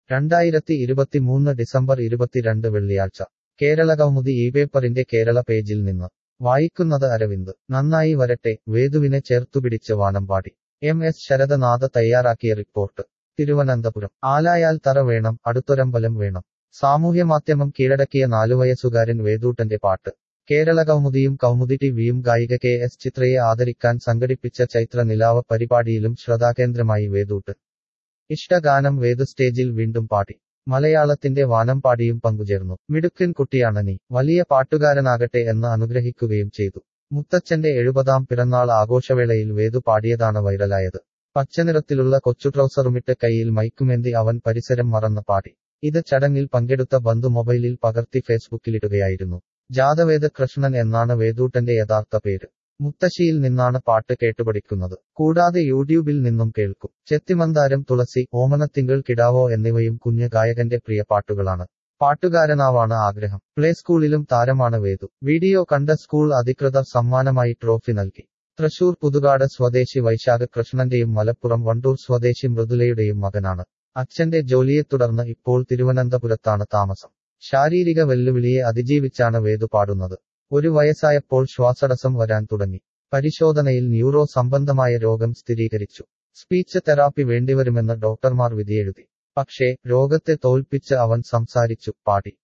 രണ്ടായിരത്തി ഇരുപത്തിമൂന്ന് ഡിസംബർ ഇരുപത്തിരണ്ട് വെള്ളിയാഴ്ച കേരളകൗമുദി ഈ പേപ്പറിന്റെ കേരള പേജിൽ നിന്ന് വായിക്കുന്നത് അരവിന്ദ് നന്നായി വരട്ടെ വേദുവിനെ ചേർത്തുപിടിച്ച് വാനമ്പാടി എം എസ് ശരദനാഥ തയ്യാറാക്കിയ റിപ്പോർട്ട് തിരുവനന്തപുരം ആലായാൽ തറ വേണം അടുത്തൊരമ്പലം വേണം സാമൂഹ്യമാധ്യമം കീഴടക്കിയ നാലുവയസ്സുകാരൻ വേദൂട്ടന്റെ പാട്ട് കേരള കൗമുദിയും കൗമുദി ടിവിയും ഗായിക കെ എസ് ചിത്രയെ ആദരിക്കാൻ സംഘടിപ്പിച്ച ചൈത്ര നിലാവ പരിപാടിയിലും ശ്രദ്ധാകേന്ദ്രമായി വേദൂട്ട് ഇഷ്ടഗാനം വേദു സ്റ്റേജിൽ വീണ്ടും പാടി മലയാളത്തിന്റെ വാനംപാടിയും പങ്കുചേർന്നു മിടുക്കൻ കുട്ടിയാണ് നീ വലിയ പാട്ടുകാരനാകട്ടെ എന്ന് അനുഗ്രഹിക്കുകയും ചെയ്തു മുത്തച്ഛന്റെ എഴുപതാം പിറന്നാൾ ആഘോഷവേളയിൽ വേദു പാടിയതാണ് വൈറലായത് പച്ചനിറത്തിലുള്ള കൊച്ചു ട്രൗസറുമിട്ട് കൈയിൽ മൈക്കുമേന്തി അവൻ പരിസരം മറന്ന് പാടി ഇത് ചടങ്ങിൽ പങ്കെടുത്ത ബന്ധു മൊബൈലിൽ പകർത്തി ഫേസ്ബുക്കിലിടുകയായിരുന്നു ജാതവേദ കൃഷ്ണൻ എന്നാണ് വേദൂട്ടന്റെ യഥാർത്ഥ പേര് മുത്തശ്ശിയിൽ നിന്നാണ് പാട്ട് കേട്ടുപഠിക്കുന്നത് കൂടാതെ യൂട്യൂബിൽ നിന്നും കേൾക്കും ചെത്തിമന്താരം തുളസി ഓമനത്തിങ്കൾ കിടാവോ എന്നിവയും കുഞ്ഞ് ഗായകന്റെ പ്രിയ പാട്ടുകളാണ് പാട്ടുകാരനാവാണ് ആഗ്രഹം പ്ലേ സ്കൂളിലും താരമാണ് വേദു വീഡിയോ കണ്ട സ്കൂൾ അധികൃതർ സമ്മാനമായി ട്രോഫി നൽകി തൃശൂർ പുതുകാട് സ്വദേശി വൈശാഖ കൃഷ്ണന്റെയും മലപ്പുറം വണ്ടൂർ സ്വദേശി മൃദുലയുടെയും മകനാണ് അച്ഛന്റെ ജോലിയെ തുടർന്ന് ഇപ്പോൾ തിരുവനന്തപുരത്താണ് താമസം ശാരീരിക വെല്ലുവിളിയെ അതിജീവിച്ചാണ് വേദു പാടുന്നത് ഒരു വയസ്സായപ്പോൾ ശ്വാസടസം വരാൻ തുടങ്ങി പരിശോധനയിൽ ന്യൂറോ സംബന്ധമായ രോഗം സ്ഥിരീകരിച്ചു സ്പീച്ച് തെറാപ്പി വേണ്ടിവരുമെന്ന് ഡോക്ടർമാർ വിധിയെഴുതി പക്ഷേ രോഗത്തെ തോൽപ്പിച്ച് അവൻ സംസാരിച്ചു പാടി